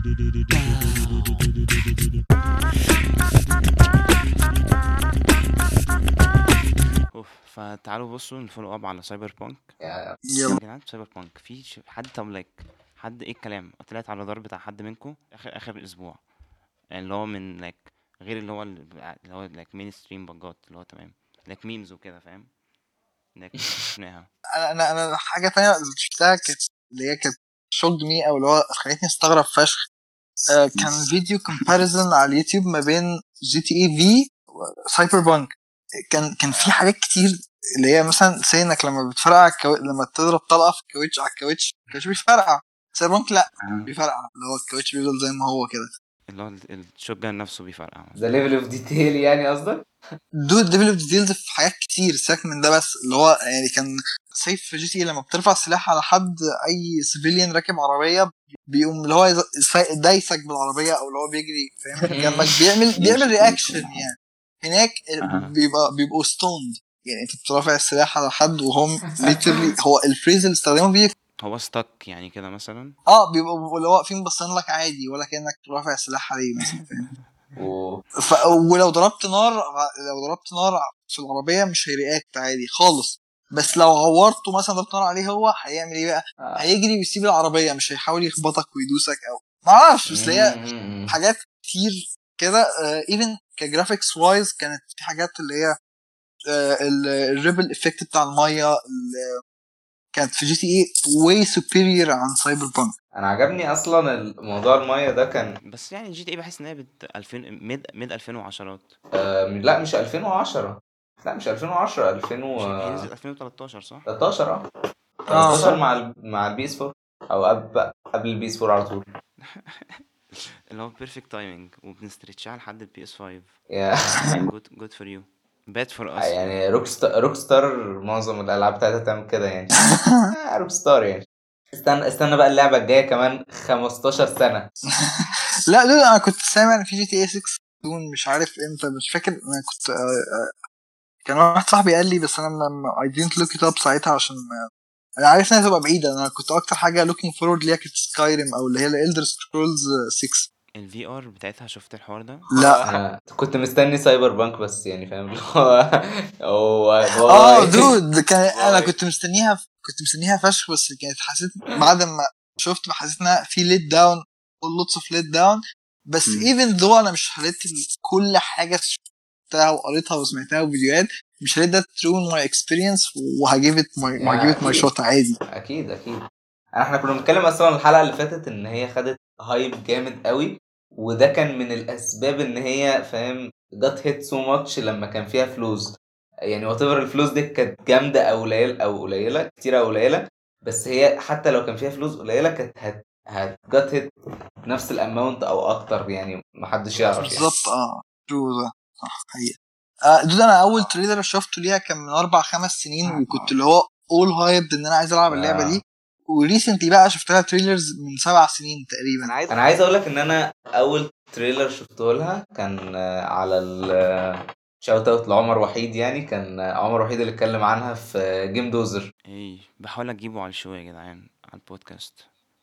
اوف فتعالوا بصوا نفولو اب على سايبر بانك يا- يا يلا جدعان سايبر بانك في ش- حد طب لايك حد ايه الكلام طلعت على الرادار بتاع حد منكم اخر اخر اسبوع يعني اللي هو من لايك غير اللي هو ال- اللي هو لايك مين ستريم بجات اللي هو تمام لايك ميمز وكده فاهم لايك شفناها انا انا انا حاجه تانية اللي شفتها كانت اللي هي كانت شوكد مي او اللي هو خلتني استغرب فشخ آه، كان فيديو كومباريزن على اليوتيوب ما بين جي تي اي في وسايبر بانك كان كان في حاجات كتير اللي هي مثلا سي انك لما بتفرقع الكو... لما تضرب طلقه في الكاوتش على الكاوتش الكاوتش بيفرقع سايبر بانك لا بيفرقع اللي هو الكاوتش بيفضل زي ما هو كده اللي هو ال- الشوت جان نفسه بيفرقع مثلا. ده ليفل اوف ديتيل يعني قصدك؟ دول ديفلوب ديتيلز في حاجات كتير سيبك من ده بس اللي هو يعني كان سيف في جي تي لما بترفع سلاح على حد اي سيفيليان راكب عربيه بيقوم اللي هو يز- يز- دايسك بالعربيه او اللي هو بيجري فاهم جنبك بيعمل بيعمل رياكشن يعني هناك بيبقى بيبقوا ستوند يعني انت بترفع السلاح على حد وهم literally هو الفريز اللي استخدمه فيه هو ستك يعني كده مثلا اه بيبقوا اللي هو واقفين باصين لك عادي ولا كانك رافع السلاح عليه مثلا و... ف... ولو ضربت نار لو ضربت نار في العربيه مش هيرياكت عادي خالص بس لو عورته مثلا ضربت نار عليه هو هيعمل ايه بقى؟ آه. هيجري ويسيب العربيه مش هيحاول يخبطك ويدوسك او ما اعرفش بس هي مم. حاجات كتير كده ايفن كجرافيكس وايز كانت في حاجات اللي هي الريبل افكت بتاع الميه اللي كانت في جي تي اي واي سوبيريور عن سايبر بانك انا عجبني اصلا الموضوع المايه ده كان بس يعني جي تي اي بحس ان هي بت 2000 ميد ميد 2010 آه لا مش 2010 لا مش 2010 هي نزلت 2013 2013 صح؟ اه اه 13 مع ال... مع البي اس 4 او قبل قبل البي اس 4 على طول اللي هو بيرفكت تايمينج وبنستريتشها لحد البي اس 5 يا- جود جود فور يو باد فور اس يعني روك ستار روك ستار معظم الالعاب بتاعتها تعمل كده يعني آه، روك ستار يعني استنى استنى بقى اللعبه الجايه كمان 15 سنه لا دول انا كنت سامع ان في جي تي اي 6 دون مش عارف امتى مش فاكر انا كنت آه، آه، كان واحد صاحبي قال لي بس انا اي didn't look it up ساعتها عشان ما- انا عارف انها تبقى بعيده انا كنت اكتر حاجه looking forward ليها كانت سكايريم او اللي هي الالدر سكرولز 6 الفي ار بتاعتها شفت الحوار ده لا انا كنت مستني سايبر بانك بس يعني فاهم اللي هو هو اه هو- دود كان انا واي. كنت مستنيها كنت مستنيها فشخ بس كانت حسيت بعد ما شفت حسيت انها في ليت داون لوتس اوف ليت داون بس مم. ايفن ذو انا مش هلت كل حاجه شفتها وقريتها وسمعتها وفيديوهات مش هلت ده ترون ماي اكسبيرينس وهجيب ات ماي يعني وهجيب ات ماي أكيد. شوت عادي اكيد اكيد احنا كنا بنتكلم اصلا الحلقه اللي فاتت ان هي خدت هايب جامد قوي وده كان من الاسباب ان هي فاهم جت هيت سو ماتش لما كان فيها فلوس يعني وات ايفر الفلوس دي كانت جامده او قليله او قليله كتيره او قليله بس هي حتى لو كان فيها فلوس قليله كانت هت هت جت هيت نفس الاماونت او اكتر يعني محدش يعرف يعني بالظبط اه ترو ده صح حقيقة آه دود انا اول تريلر شفته ليها كان من اربع خمس سنين وكنت اللي هو اول هايبد ان انا عايز العب اللعبه آه. دي وريسنتلي بقى شفت لها تريلرز من سبع سنين تقريبا انا عايز انا عايز اقول لك ان انا اول تريلر شفته لها كان آه، على ال شاوت اوت لعمر وحيد يعني كان آه، عمر وحيد اللي اتكلم عنها في جيم دوزر ايه بحاول اجيبه على الشو يا جدعان على البودكاست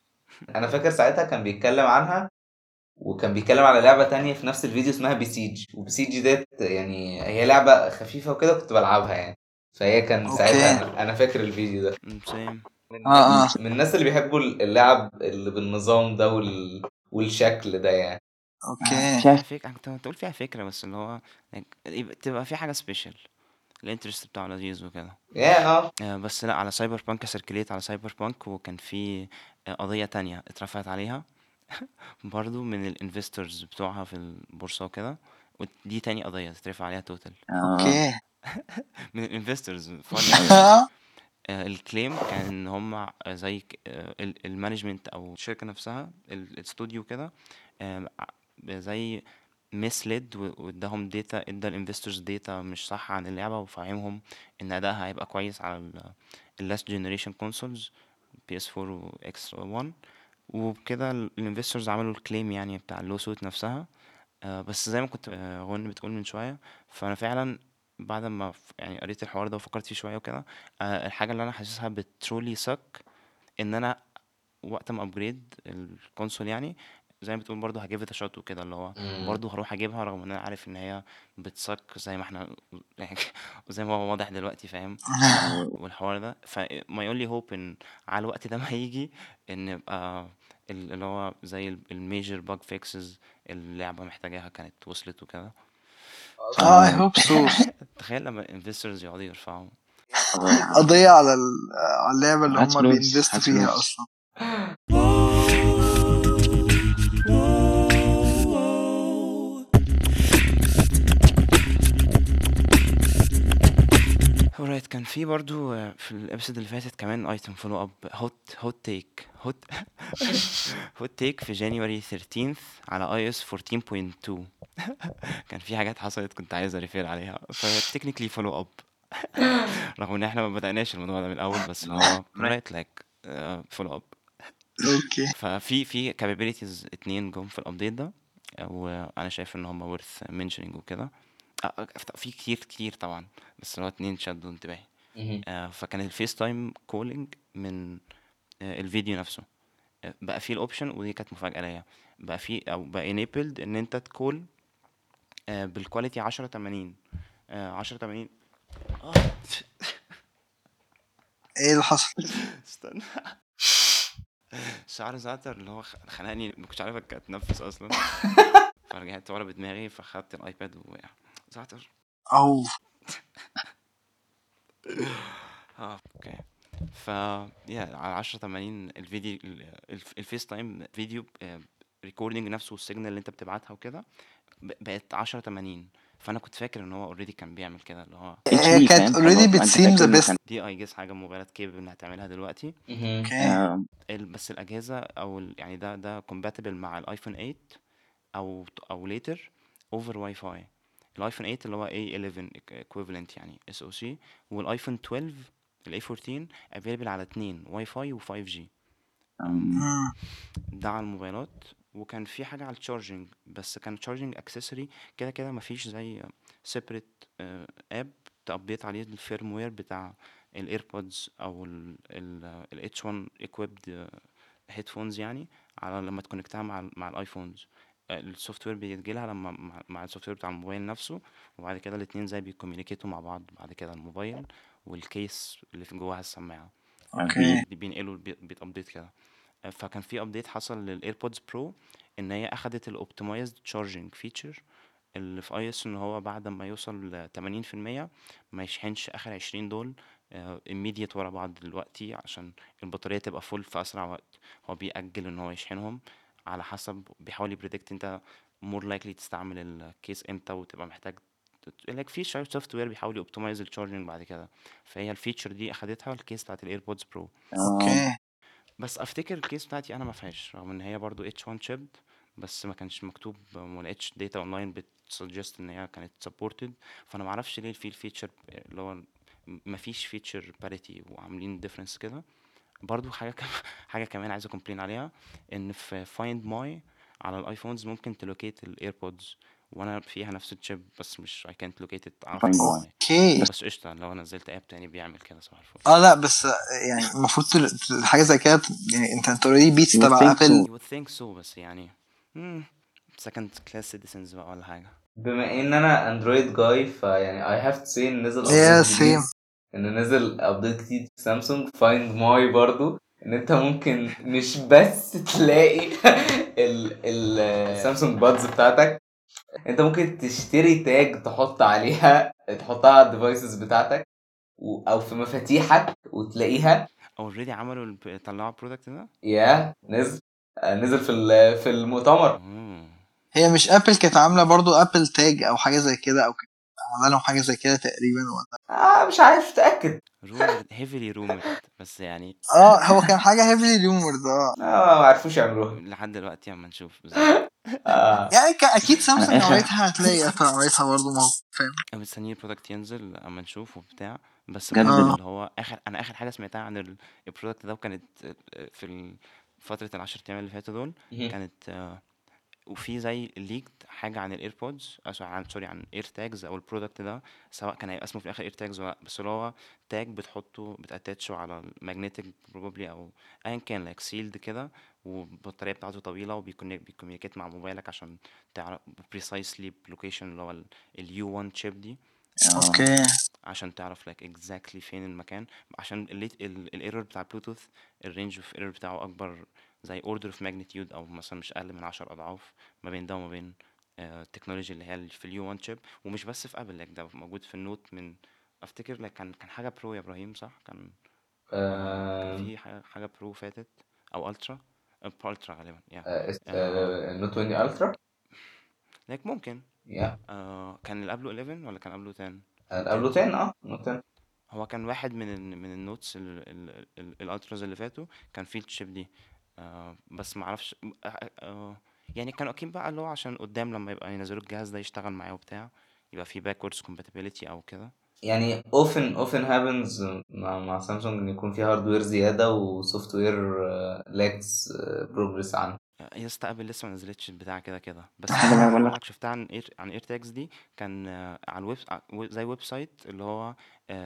انا فاكر ساعتها كان بيتكلم عنها وكان بيتكلم على لعبة تانية في نفس الفيديو اسمها بيسيج وبيسيج ديت يعني هي لعبة خفيفة وكده كنت بلعبها يعني فهي كان أوكي. ساعتها انا فاكر الفيديو ده سيم من, آه، آه. من الناس اللي بيحبوا اللعب اللي بالنظام ده وال... والشكل ده يعني اوكي فيها فكرة كنت هتقول فيها فكرة بس اللي هو like يبقى- تبقى في حاجة سبيشال الانترست بتاعه لذيذ وكده يا اه آه، بس لا على سايبر بانك سيركليت على سايبر بانك وكان في آه، قضية تانية اترفعت عليها برضو من الانفستورز بتوعها في البورصة وكده ودي تاني قضية تترفع عليها توتال اوكي من الانفستورز الكليم كان ان هم زي ك- آه، ال- المانجمنت او الشركه نفسها ال- الاستوديو كده آم، ع- زي مسلد واداهم داتا ادى الانفستورز داتا مش صح عن اللعبه وفهمهم ان ادائها هيبقى كويس على اللاست جنريشن كونسولز بي اس 4 واكس 1 وبكده الانفستورز عملوا الكليم يعني بتاع اللو سوت نفسها آه، بس زي ما كنت آه، غن بتقول من شويه فانا فعلا بعد ما ف- يعني قريت الحوار ده وفكرت فيه شويه وكده آه، الحاجه اللي انا حاسسها بترولي سك ان انا وقت ما ابجريد الكونسول يعني زي ما بتقول برضه هاجيف ات شوت وكده اللي هو مم. برضه هروح اجيبها رغم ان انا عارف ان هي بتسك زي ما احنا يعني زي ما هو واضح دلوقتي فاهم والحوار ده فما يقول لي هوب ان على الوقت ده ما هيجي ان يبقى ال- اللي هو زي الميجر باج فيكسز اللعبه محتاجاها كانت وصلت وكده اه اي هوب سو تخيل لما انفسترز يقعدوا يرفعوا قضيه على ال- على اللعبه اللي هات هم فلوس، بينفستوا هات فيها فلوس. اصلا alright كان في برضو آه، في الابيسود اللي فاتت كمان ايتم فولو اب هوت هوت تيك هوت هوت تيك في جانيوري 13 على اي اس 14.2 كان في حاجات حصلت كنت عايز اريفير عليها فتكنيكلي فولو اب رغم ان احنا ما بدأناش الموضوع ده من الاول بس اللي هو رايت لايك فولو اب اوكي ففي في capabilities اتنين جم في الابديت ده وانا شايف ان هم worth mentioning وكده آه، آه، في كتير كتير طبعا بس اللي هو اتنين شدوا انتباهي مهم. آه، فكان الفيس تايم كولينج من آه، الفيديو نفسه آه، بقى فيه الاوبشن ودي كانت مفاجأة ليا بقى فيه او بقى enabled ان انت تكول آه، بالكواليتي 10 80 آه، 10 80 آه، ايه اللي حصل استنى شعر زعتر اللي هو خ- خنقني ما كنتش عارف اتنفس اصلا فرجعت ورا بدماغي فخدت الايباد ووقع زعتر او اه اوكي ف يا على 10 80 الفيديو ال- الف- الفيس تايم فيديو ريكوردنج نفسه والسيجنال اللي انت بتبعتها وكده ب- بقت 10 80 فانا كنت فاكر ان هو اوريدي كان بيعمل كده اللي هو هي كانت already بتسيم ذا بيست دي اي جيس حاجه الموبايلات كيبل انها تعملها دلوقتي مهم. اوكي ال- بس الاجهزه او ال- يعني ده ده compatible مع الايفون 8 او او ليتر اوفر واي فاي الايفون 8 اللي هو A11 equivalent يعني اس او سي والايفون 12 الاي 14 available على اتنين واي فاي و5 جي مم. ده على الموبايلات وكان في حاجه على التشارجنج بس كان تشارجنج اكسسوري كده كده مفيش زي سيبريت اب تابديت عليه الفيرم وير بتاع الايربودز او ال اتش 1 equipped هيدفونز يعني على لما تكونكتها مع ال مع الايفونز السوفت وير بيجيلها لما مع, مع السوفت وير بتاع الموبايل نفسه وبعد كده الاتنين زي بيكوميونيكيتوا مع بعض بعد كده الموبايل والكيس اللي في جواها السماعه اوكي بي- بينقلوا البي- بيتابديت كده آه، فكان في ابديت حصل للايربودز برو ان هي اخدت الاوبتمايزد تشارجنج فيتشر اللي في اي اس ان هو بعد ما يوصل ل 80% ما يشحنش اخر 20 دول immediate ورا بعض دلوقتي عشان البطارية تبقى فول في اسرع وقت هو بيأجل ان هو يشحنهم على حسب بيحاول يبريدكت انت more likely تستعمل الكيس امتى وتبقى محتاج لك في شويه سوفت وير بيحاول يوبتمايز التشارجنج بعد كده فهي الفيتشر دي اخدتها الكيس بتاعت الايربودز برو اوكي بس افتكر الكيس بتاعتي انا ما فيهاش رغم ان هي برضو اتش 1 شيب بس ما كانش مكتوب ما لقيتش داتا اونلاين بتسجست ان هي كانت سبورتد فانا ما اعرفش ليه في الفيتشر اللي هو ما فيش فيتشر باريتي وعاملين ديفرنس كده برضو حاجه كم حاجه كمان عايز اكمبلين عليها ان في فايند ماي على الايفونز ممكن تلوكيت الايربودز وانا فيها نفس الشيب بس مش اي كانت لوكيت على Find Find My. My. اوكي بس قشطه لو نزلت اب تاني بيعمل كده صباح الفل اه لا بس يعني المفروض تل- تل- حاجه زي كده يعني انت انت اوريدي بيتس You would تبع think ابل you would think so بس يعني مم. second class citizens بقى ولا حاجة بما ان انا اندرويد جاي فيعني اي هاف تو سي ان نزل Yeah, update جديد same. ان نزل ابديت جديد في سامسونج فايند ماي برضو ان انت ممكن مش بس تلاقي ال ال سامسونج بادز بتاعتك انت ممكن تشتري تاج تحط عليها تحطها على الديفايسز بتاعتك و- او في مفاتيحك وتلاقيها already عملوا الب- طلعوا البرودكت ده يا نزل آه، نزل في ال- في المؤتمر مم. هي مش ابل كانت عامله برضو ابل تاج او حاجه زي كده او كانت عامله لهم حاجه زي كده تقريبا ولا آه مش عارف اتاكد rumored heavily rumored بس يعني اه هو كان حاجه هيفلي ريومرد اه آه ما عرفوش يعملوها لحد دلوقتي اما نشوف بالظبط آه. يعني كا- اكيد سامسونج آخر- عملتها هتلاقي ابل عملتها برضو ما هو فاهم مستنيين البرودكت ينزل اما نشوف وبتاع بس بجد؟ برضه آه. اللي هو اخر انا اخر حاجه سمعتها عن ال- البرودكت ده وكانت آه، في ال- فتره العشر ايام اللي فاتوا دول مهم. كانت آه، وفي زي ليكد حاجه عن الايربودز عن سوري عن اير تاجز او البرودكت ده سواء كان هيبقى اسمه في الاخر اير تاجز ولا لأ، بس اللي هو تاج بتحطه بتاتاتشه على المagnetic بروبلي او ايا كان لايك سيلد كده والبطاريه بتاعته طويله وبيكوميونيكيت مع موبايلك عشان تعرف بريسايسلي بلوكيشن اللي هو اليو 1 شيب دي اوكي عشان تعرف like exactly فين المكان عشان الايرور بتاع بلوتوث الرينج اوف ايرور بتاعه اكبر زي اوردر اوف ماجنتيود او مثلا مش اقل من 10 اضعاف ما بين ده وما بين آه، التكنولوجي اللي هي اللي في اليو 1 شيب ومش بس في ابل like ده موجود في النوت من افتكر like كان كان حاجه برو يا ابراهيم صح كان كان آه، في حاجه حاجة برو فاتت او الترا الترا غالبا yeah. آه، اس- آه. آه، نوت 20 الترا like ممكن يا آه كان اللي قبله 11 ولا كان قبله 10 قبله 10 اه نوت 10 هو كان واحد من ال من النوتس ال ال ال الالتراز اللي فاتوا كان فيه الشيب دي آه بس ما اعرفش آه آه يعني كانوا اكيد بقى اللي هو عشان قدام لما يبقى ينزلوا الجهاز ده يشتغل معاه وبتاع يبقى فيه backwards compatibility او كده يعني often often happens مع مع سامسونج ان يكون في هاردوير زياده وسوفت وير لاكس بروجريس عنه آه، يا اسطى ابل لسه ما نزلتش البتاع كده كده بس أنا انا بقول بقول لك شفتها عن اير عن اير تاجز دي كان آه، على الويب ع- ويب- زي ويب سايت اللي هو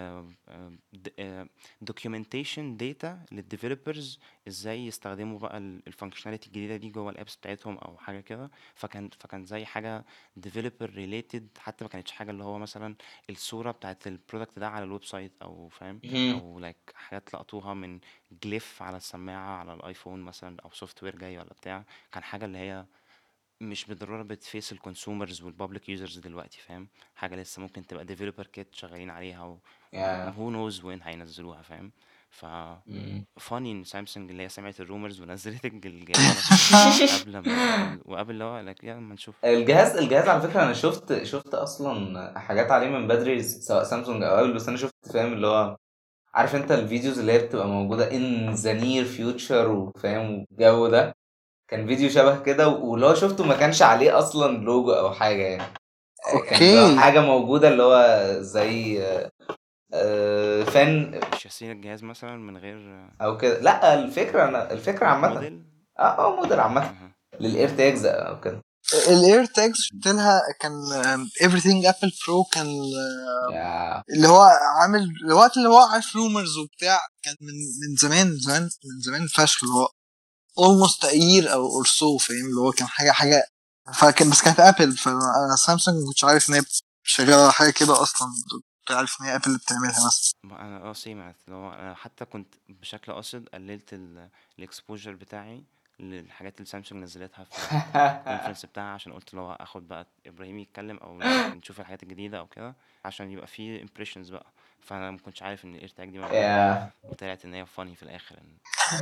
دوكيومنتيشن داتا للديفلوبرز ازاي يستخدموا بقى الفانكشناليتي الجديده دي جوه الابس بتاعتهم او حاجه كده فكان فكان زي حاجه ديفلوبر ريليتد حتى ما كانتش حاجه اللي هو مثلا الصوره بتاعت البرودكت ده على الويب سايت او فاهم مهم. او لايك حاجات لقطوها من جليف على السماعه على الايفون مثلا او سوفت وير جاي ولا بتاع كان حاجه اللي هي مش بالضروره بتفيس الكونسومرز والبابليك يوزرز دلوقتي فاهم حاجه لسه ممكن تبقى ديفلوبر كيت شغالين عليها و يا هو نوز وين هينزلوها فاهم ف مم. فاني ان سامسونج اللي هي سمعت الرومرز ونزلت الج- الجهاز نفسه قبل ما وقبل اللي هو لك يلا ما نشوف الجهاز الجهاز على فكره انا شفت شفت اصلا حاجات عليه من بدري سواء سامسونج او ابل بس انا شفت فاهم اللي هو عارف انت الفيديوز اللي هي بتبقى موجوده ان ذا نير فيوتشر وفاهم والجو ده كان فيديو شبه كده واللي هو شفته ما كانش عليه اصلا لوجو او حاجه يعني كان اللي هو اوكي حاجه موجوده اللي هو زي آه، آه، فان شاسين الجهاز مثلا من غير او كده لا الفكره انا الفكره عامه موديل اه اه موديل عامه أها. للاير تاجز او كده الاير تاجز شفت لها كان everything ابل برو كان آه، يا اللي هو عامل الوقت اللي هو عارف رومرز وبتاع كان من من زمان زمان من زمان فشخ اللي هو almost a year او or so فاهم اللي هو كان حاجه حاجه فكان بس كانت ابل فانا سامسونج ما كنتش عارف ان هي شغاله على حاجه كده اصلا كنت عارف ان هي ابل اللي بتعملها بس ما انا اه سمعت اللي هو انا حتى كنت بشكل قاصد قللت الاكسبوجر بتاعي للحاجات اللي سامسونج نزلتها في الكونفرنس بتاعها عشان قلت اللي هو اخد بقى ابراهيم يتكلم او نشوف الحاجات الجديده او كده عشان يبقى في امبريشنز بقى فانا ما كنتش عارف ان الاير تاج دي موجوده يا وطلعت ان هي فاني في الاخر ان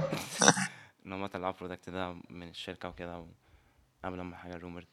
ان هم طلعوا البرودكت ده من الشركه وكده و- قبل ما حاجه رومرد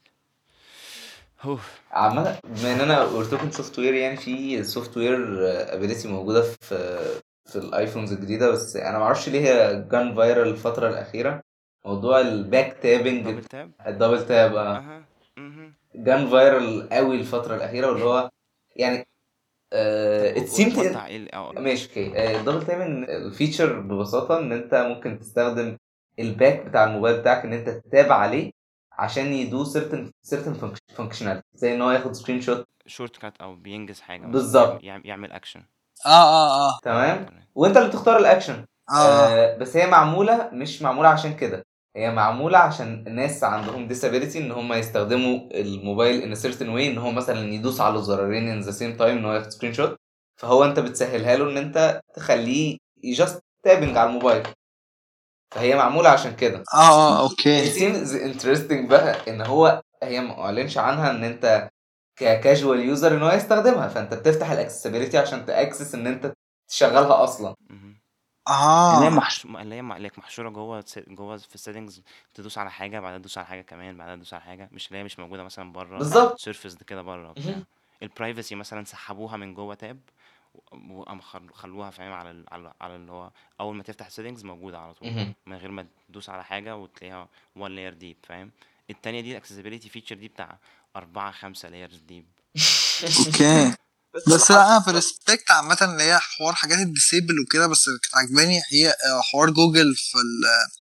هو عامة بما ان انا قلت لكم سوفت وير يعني في سوفت وير ابيليتي موجودة في في الايفونز الجديدة بس انا ما اعرفش ليه هي جان فايرال الفترة الأخيرة موضوع الباك تابنج دبل تاب الدبل تاب اه اها مهم. جان فايرال قوي الفترة الأخيرة واللي هو يعني طب ات سيمت وضح ايه ال- اه ماشي اوكي آه، الدبل تاب إن الفيتشر ببساطة ان انت ممكن تستخدم الباك بتاع الموبايل بتاعك ان انت تتاب عليه عشان يدو certain certain functionality زي ان هو ياخد سكرين شوت شورت كات او بينجز حاجه مثلا، بالظبط. يعمل, يعمل اكشن اه اه اه تمام وانت اللي تختار الاكشن اه آه بس هي معموله مش معموله عشان كده هي معموله عشان الناس عندهم disability ان هم يستخدموا الموبايل in a certain way ان هو مثلا يدوس على الزرارين in the same time ان هو ياخد سكرين شوت فهو انت بتسهلها له ان انت تخليه just tapping على الموبايل فهي معموله عشان كده اه اه it اوكي seems interesting بقى ان هو هي ما اعلنش عنها ان انت ككاجوال يوزر ان هو يستخدمها فانت بتفتح الاكسسبيليتي عشان تاكسس ان انت تشغلها اصلا مهم. اه اللي هي محش... اللي هي م- اللي هي محشوره جوه س- جوه في السيتنجز تدوس على حاجه بعدها تدوس على حاجه كمان بعدها تدوس على حاجه مش اللي هي مش موجوده مثلا بره بالظبط سيرفيس كده بره وبتاع مهم. البرايفسي مثلا سحبوها من جوه تاب وقام خل- خلوها فاهم على ال... على على اللي هو اول ما تفتح السيتنجز موجوده على طول مهم. من غير ما تدوس على حاجه وتلاقيها وان لاير ديب فاهم التانية دي الاكسسبيليتي فيتشر دي بتاع أربعة خمسة لايرز ديب اوكي بس لا انا بريسبكت عامة اللي هي حوار حاجات الديسيبل وكده بس اللي كانت عجباني هي آه، حوار جوجل في ال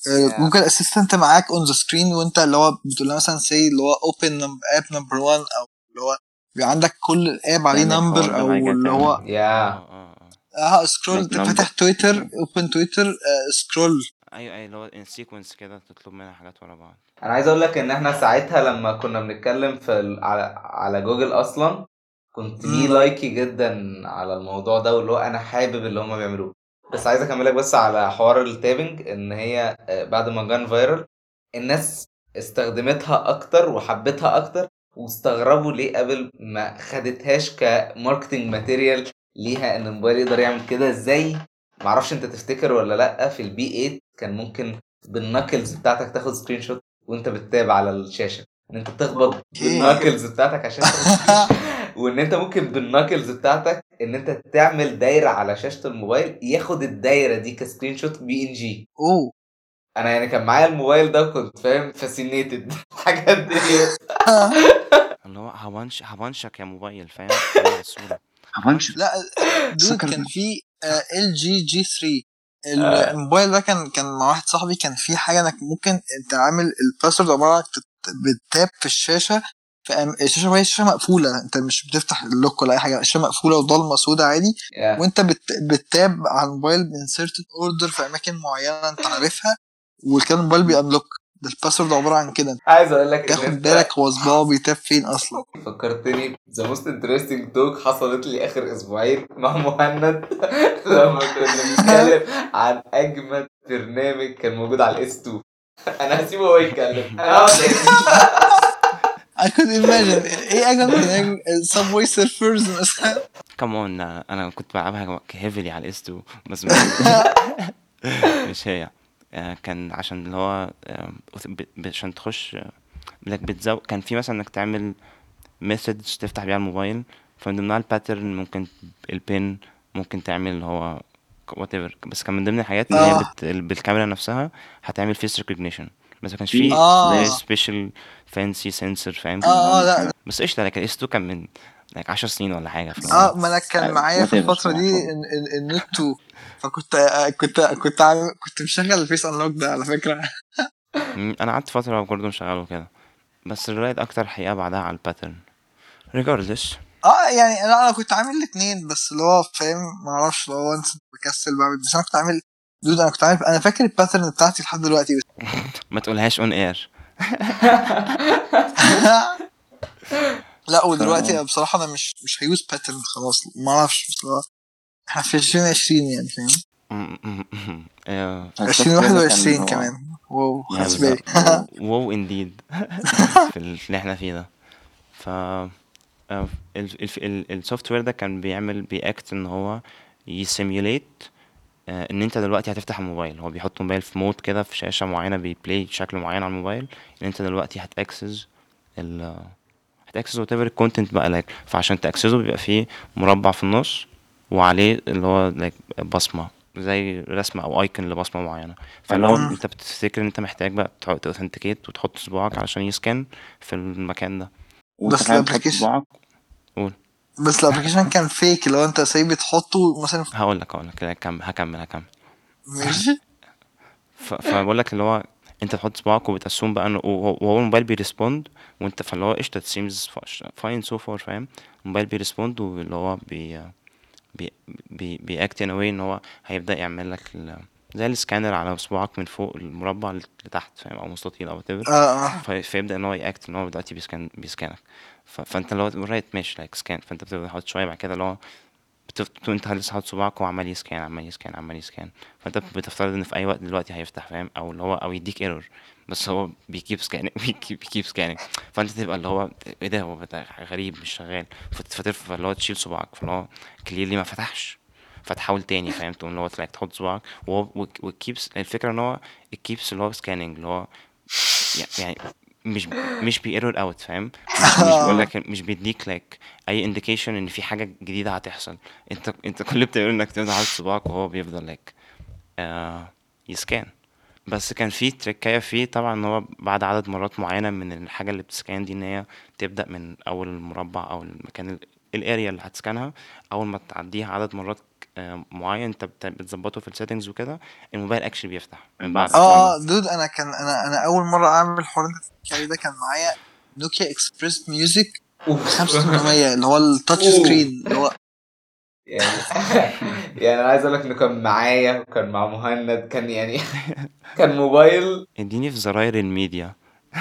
Yeah. جوجل اسيستنت معاك اون ذا سكرين وانت اللي هو بتقول لها مثلا سي اللي هو اوبن اب نمبر 1 او اللي هو بيبقى عندك كل الاب عليه تعمل نمبر الحوار ده او بعد كده اللي هو تعمل- يا اه اه اه اه سكرول Like انت number. فاتح تويتر اوبن تويتر سكرول ايوه ايوه اللي هو ان سيكونس كده تطلب منها حاجات ورا بعض انا عايز اقول لك ان احنا ساعتها لما كنا بنتكلم في ال... على على جوجل اصلا كنت مي مم. لايكي جدا على الموضوع ده واللي هو انا حابب اللي هما بيعملوه بس عايز اكملك بس على حوار التابنج ان هي آه، بعد ما كان فايرال الناس استخدمتها اكتر وحبتها اكتر واستغربوا ليه ابل ما خدتهاش كماركتنج ماتيريال ليها ان الموبايل يقدر يعمل كده زي معرفش انت تفتكر ولا لا في البي 8 كان ممكن بالنكلز بتاعتك تاخد سكرين شوت وانت بتتاب على الشاشه ان انت تخبط اوكي. بالنكلز بتاعتك عشان تاخد screen shot. وان انت ممكن بالنكلز بتاعتك ان انت تعمل دايره على شاشه الموبايل ياخد الدايره دي كسكرين شوت بي ان جي اوه انا يعني كان معايا الموبايل ده كنت فاهم فاسينيتد الحاجات دي اللي هو هبنش هبنشك يا موبايل فاهم طلع الصورة هفنش لا دود سكر. كان في ال جي جي 3 آه. الموبايل ده كان كان مع واحد صاحبي كان في حاجه انك ممكن انت عامل الباسورد عباره عن تت- بتتاب في الشاشه فأم- الشاشه وهي الشاشه مقفوله انت مش بتفتح اللوك ولا اي حاجه الشاشه مقفوله وضلمه سودا عادي يا. وانت بت... بتتاب على الموبايل من سيرتن اوردر في اماكن معينه انت عارفها وكان الموبايل بيانلوك ده الباسورد عباره عن كده عايز اقول لك ان تاخد انت بالك هو صباعه بيتاب فين اصلا فكرتني ذا موست انترستنج توك حصلت لي اخر اسبوعين مع مهند لما كنا بنتكلم عن اجمد برنامج كان موجود على الاس 2 انا هسيبه هو يتكلم انا هقعد I could imagine ايه اجمل سبوي سيرفرز مثلا كمان انا كنت بلعبها هيفلي على الاس 2 بس مش, مش هي آه، كان عشان اللي هو آه، ب- ب- عشان تخش آه، لك بتزود كان في مثلا انك تعمل ميثودز تفتح بيها الموبايل فمن ضمنها الباترن ممكن البين ممكن تعمل اللي هو وات ايفر بس كان من ضمن الحاجات ان هي آه. بت... بالكاميرا نفسها هتعمل فيس ريكوجنيشن بس ما كانش في آه. سبيشال فانسي سنسور فاهم اه اه لا بس قشطه لكن اس 2 كان من like 10 سنين ولا حاجه ف... اه ما انا كان معايا في whatever الفتره دي صراحة. ال- ال- النوت 2 فكنت آه، كنت كنت عامل كنت مشغل الفيس انلوك ده على فكره مم، انا قعدت فتره برضه مشغله كده بس الرايد اكتر حقيقه بعدها على الباترن regardless اه يعني لا انا كنت عامل الاثنين بس اللي هو فاهم ما اعرفش اللي هو انت بكسل بعمل بس انا كنت عامل دود انا كنت عامل انا فاكر الباترن بتاعتي لحد دلوقتي بس ما تقولهاش اون اير لا ودلوقتي بصراحه انا مش مش هيوز باترن خلاص ما اعرفش بس اللي هو احنا في 2020 يعني فاهم آه، 2021 كمان واو يعني خلاص بالي واو انديد في اللي احنا فيه ده ف السوفت وير ده كان بيعمل بيأكت ان هو يسيميوليت ان انت دلوقتي هتفتح الموبايل هو بيحط موبايل في مود كده في شاشة معينة بيبلاي شكل معين على الموبايل ان انت دلوقتي هتاكسس ال هتاكسس وات ايفر الكونتنت بقى لايك فعشان تاكسسه بيبقى فيه مربع في النص وعليه اللي هو لايك بصمة زي رسمة او ايكون لبصمة معينة فاللي هو مم. انت بتفتكر ان انت محتاج بقى تاوثنتيكيت وتحط صباعك علشان يسكان في المكان ده بس بس كمان الapplication- صباعك بس الابلكيشن كان فيك اللي هو انت سايب بتحطه مثلا في- هقول لك هقول لك هكمل هكمل هكمل ماشي ف- فبقول لك اللي هو انت تحط صباعك وبتأسوم بقى انه وهو وهو الموبايل بيرسبوند وانت فاللي هو قشطة سيمز فاين سو فار فاهم الموبايل بيرسبوند واللي هو بي بي بي بيأكت ان واي ان هو هيبدأ يعمل لك ال- زي السكانر على صباعك من فوق المربع لتحت فاهم او مستطيل او whatever اه اه في- فيبدا ان هو ياكت ان هو دلوقتي بيسكان بيسكانك ف... فانت اللي هو رايت ماشي لايك سكان فانت بتبدا تحط شويه بعد كده اللي هو بتفت... انت لسه حاطط صباعك وهو عمال يسكان عمال يسكان عمال يسكان فانت بتفترض ان في اي وقت دلوقتي هيفتح فاهم او اللي هو او يديك ايرور بس هو بيكيب سكاننج بيكيب سكاننج فانت تبقى اللي هو ايه ده هو بتاع غريب مش شغال فت- فترفع اللي هو تشيل صباعك فاللي هو كليرلي ما فتحش فتحاول تاني فاهم تقوم اللي هو تلاقي تحط صباعك وهو وكيبس الفكره ان هو الكيبس اللي هو سكاننج اللي هو يعني مش مش بييرور اوت فاهم مش مش بيقول لك مش بيديك لايك اي انديكيشن ان في حاجه جديده هتحصل انت انت كل اللي بتعمله انك تفضل حاطط صباعك وهو بيفضل لايك آه يسكان بس كان في تريكايه فيه طبعا ان هو بعد عدد مرات معينه من الحاجه اللي بتسكان دي ان هي تبدا من اول المربع او المكان ال- الاريا اللي هتسكنها اول ما تعديها عدد مرات آه، معين انت بت- بتظبطه في السيتنجز وكده الموبايل اكشلي بيفتح من بعد اه دود انا كان انا انا اول مره اعمل الحوار اللي انت بتحكي عليه ده كان معايا نوكيا اكسبريس ميوزك أوف. 5800 اللي هو التاتش أوه. سكرين اللي هو يعني يعني انا عايز اقول لك انه كان معايا وكان مع مهند كان يعني كان موبايل اديني في زراير الميديا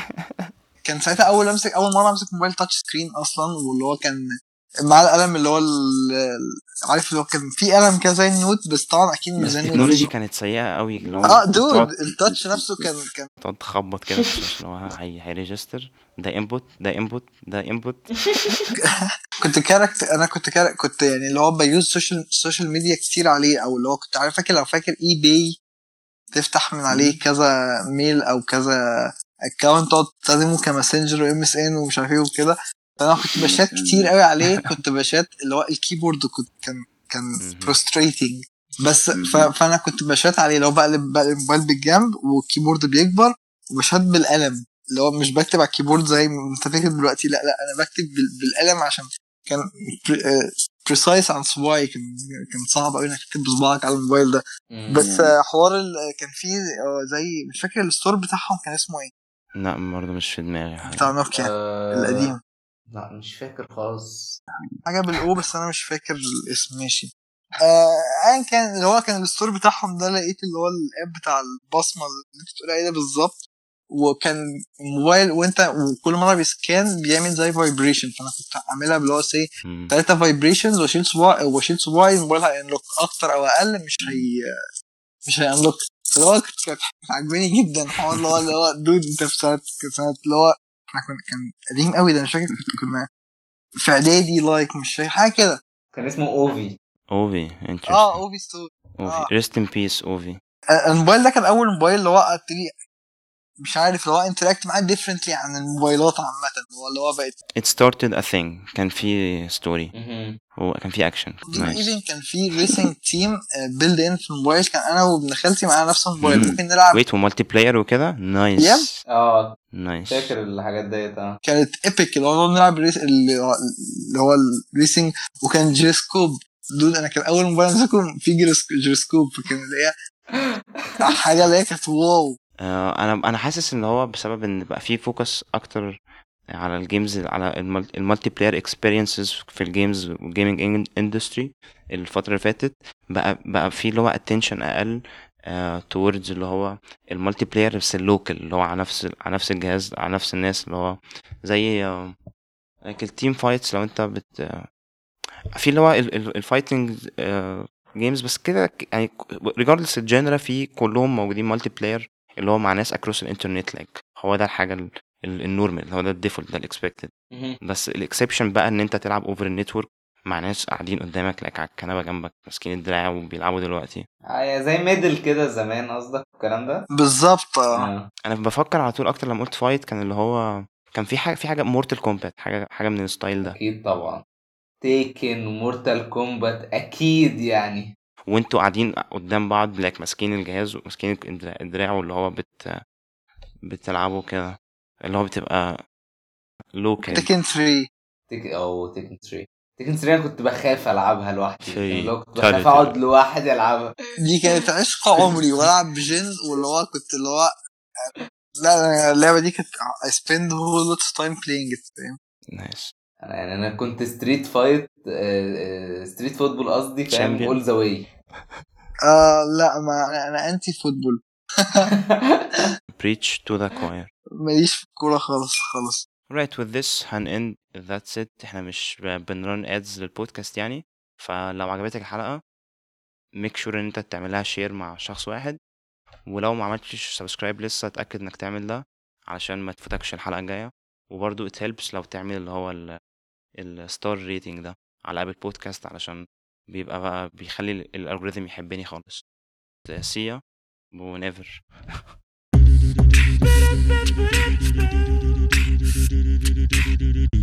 كان ساعتها اول امسك اول مره امسك موبايل تاتش سكرين اصلا واللي هو كان مع القلم اللي هو ال- ال- عارف اللي هو كان في قلم كده زي النوت بس طبعا اكيد مش زي التكنولوجي النوت كانت سيئه قوي اللي هو اه بتقعد- دود التاتش نفسه كان كان تقعد تخبط كده في الشاشة اللي هو هي هيريجستر ده انبوت ده انبوت ده انبوت كنت كاركت انا كنت كارك كنت يعني اللي هو بيوز سوشيال سوشيال ميديا كتير عليه او اللي هو كنت عارف فاكر لو فاكر اي باي تفتح من عليه كذا ميل او كذا اكونت تقعد تستخدمه كماسنجر وام اس ان ومش عارف ايه وكده فانا كنت بشات كتير قوي عليه كنت بشات اللي هو الكيبورد كنت كان كان مهم. فرستريتنج بس ف... فانا كنت بشات عليه اللي هو بقلب بقلب الموبايل بالجنب والكيبورد بيكبر وبشات بالقلم اللي هو مش بكتب على الكيبورد زي ما انت فاكر دلوقتي لا لا انا بكتب بال... بالقلم عشان كان بريسايس عن صباعي كان كان صعب قوي انك تكتب بصباعك على الموبايل ده بس آه، حوار ال... كان فيه آه، زي مش فاكر الستور بتاعهم كان اسمه ايه لا برضه مش في دماغي حاجه بتاع نوكيا آه، القديم لا مش فاكر خالص حاجه بالاو بس انا مش فاكر الاسم ماشي آه، ايا كان اللي هو كان الستور بتاعهم ده لقيت اللي هو الاب بتاع البصمه اللي انت بتقول عليه ده بالظبط وكان الموبايل وانت وكل مره بيسكان بيعمل زي فايبريشن فانا كنت عاملها اللي هو سي مم. ثلاثة فايبريشنز واشيل صباع واشيل صباعي الموبايل هينلوك اكتر او اقل مش هي مش هينلوك اللي هو كانت كانت عاجباني جدا الحوار اللي هو اللي هو دود انت في سنه سنه اللي هو احنا كنا كان قديم قوي ده مش فاكر كنت كنا في اعدادي لايك مش فاكر حاجه كده كان اسمه اوفي اوفي اه انترستنج اوفي ستور اوفي آه. ريست ان بيس اوفي الموبايل ده كان اول موبايل اللي هو ابتدي مش عارف اللي هو انتراكت معاه ديفرنتلي عن الموبايلات عامه هو اللي هو بقت it started a thing كان في ستوري وكان في اكشن نايس ايفن كان في ريسنج تيم بيلد ان في الموبايل كان انا وابن خالتي معانا نفس الموبايل مم. ممكن نلعب ويت ومالتي بلاير وكده نايس Yep. اه نايس فاكر الحاجات ديت اه كانت ايبك اللي هو نلعب ريس اللي هو- اللي هو الريسنج وكان جيروسكوب دول انا كان اول موبايل امسكه في جيروسك- جيروسكوب فكان اللي هي حاجه اللي هي كانت واو آه، انا انا حاسس ان هو بسبب ان بقى في فوكس اكتر على الجيمز على المالتي بلاير اكسبيرينسز في الجيمز والجيمنج اندستري الفتره اللي فاتت بقى بقى في اللي هو اتنشن اقل توردز اللي هو المالتي بلاير بس اللوكال اللي هو على نفس على نفس الجهاز على نفس الناس اللي هو زي التيم فايتس لو انت بت آه، في اللي هو الفايتنج جيمز بس كده ك- يعني ريجاردلس الجنرا في كلهم موجودين مالتي بلاير اللي هو مع ناس اكروس الانترنت لايك هو ده الحاجه ال- ال- النورمال هو ده الديفولت ده الاكسبكتد مهم. بس الاكسبشن بقى ان انت تلعب اوفر النتورك مع ناس قاعدين قدامك لايك على الكنبه جنبك ماسكين الدراع وبيلعبوا دلوقتي آه، زي ميدل كده زمان قصدك الكلام ده بالظبط آه. آه. انا بفكر على طول اكتر لما قلت فايت كان اللي هو كان في حاجه في حاجه مورتال كومبات حاجه حاجه من الستايل ده اكيد طبعا تيكن ومورتال كومبات اكيد يعني وانتوا قاعدين قدام بعض لايك ماسكين الجهاز وماسكين الدراع- الدراع واللي هو بت بتلعبوا كده اللي هو بتبقى لوكال تكن 3 تيك او تيكن 3 تيكن 3 انا كنت بخاف العبها لوحدي Three. يعني لو كنت Totally. بخاف اقعد لوحدي العبها دي كانت عشق عمري والعب بجن واللي هو كنت اللي هو لا لا، اللعبه دي كانت I spend whole lot of time playing it فاهم نايس انا يعني انا كنت ستريت فايت ستريت فوتبول قصدي فاهم Champion. اول ذا واي آه لا ما انا, أنا انتي فوتبول preach to the choir ماليش في الكوره خالص خالص right with this هنend that's it احنا مش ب- بنرن ads للبودكاست يعني فلو عجبتك الحلقة make sure ان انت تعملها شير مع شخص واحد ولو ما عملتش سبسكرايب لسه اتأكد انك تعمل ده علشان ما تفوتكش الحلقة الجاية وبرضو it helps لو تعمل اللي هو ال الستار ريتنج ده على ابل بودكاست علشان بيبقى بقى بيخلي الالجوريثم يحبني خالص see ya whenever Thank you.